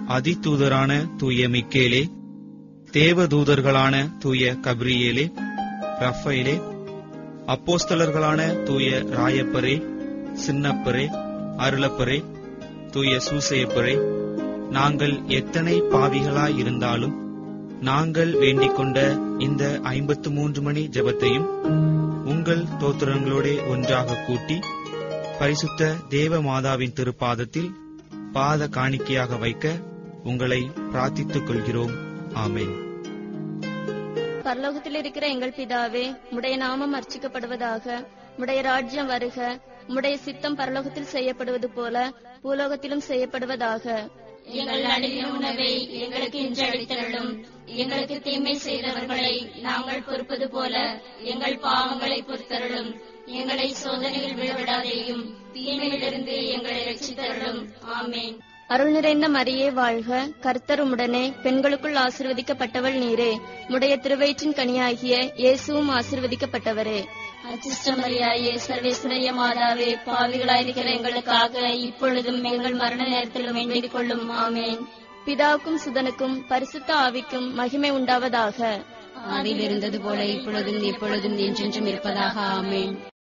அதிதூதரான தூய மிக்கேலே தேவதூதர்களான தூய கப்ரியேலே ரஃபேலே அப்போஸ்தலர்களான தூய ராயப்பரே சின்னப்பரே அருளப்பரே தூய சூசையப்பரே நாங்கள் எத்தனை பாவிகளாய் இருந்தாலும் நாங்கள் வேண்டிக் கொண்ட இந்த ஐம்பத்து மூன்று மணி ஜெபத்தையும் உங்கள் தோத்திரங்களோட ஒன்றாக கூட்டி பரிசுத்த தேவ மாதாவின் திருப்பாதத்தில் பாத காணிக்கையாக வைக்க உங்களை பிரார்த்தித்துக் கொள்கிறோம் ஆமென் பரலோகத்தில் இருக்கிற எங்கள் பிதாவே உடைய நாமம் அர்ச்சிக்கப்படுவதாக உடைய ராஜ்யம் வருக உடைய சித்தம் பரலோகத்தில் செய்யப்படுவது போல பூலோகத்திலும் செய்யப்படுவதாக எங்கள் அணுகின உணவை எங்களுக்கு இன்று அளித்தருளும் எங்களுக்கு தீமை செய்தவர்களை நாங்கள் பொறுப்பது போல எங்கள் பாவங்களை பொறுத்தருளும் எங்களை சோதனையில் விழவிடாதேயும் தீமையிலிருந்து எங்களை ரட்சித்தருளும் ஆமேன் அருள் நிறைந்த மரியே வாழ்க கர்த்தர் உம்முடனே பெண்களுக்குள் ஆசிர்வதிக்கப்பட்டவள் நீரே உடைய திருவயிற்றின் கனியாகிய இயேசுவும் ஆசிர்வதிக்கப்பட்டவரே அச்சிஷ்டமரியாயே சர்வேஸ்வரிய மாதாவே பாவிகளாயிருக்கிற எங்களுக்காக இப்பொழுதும் எங்கள் மரண நேரத்திலும் வேண்டிக் கொள்ளும் ஆமேன் பிதாவுக்கும் சுதனுக்கும் பரிசுத்த ஆவிக்கும் மகிமை உண்டாவதாக ஆதியில் இருந்தது போல இப்பொழுதும் எப்பொழுதும் என்றென்றும் இருப்பதாக ஆமேன்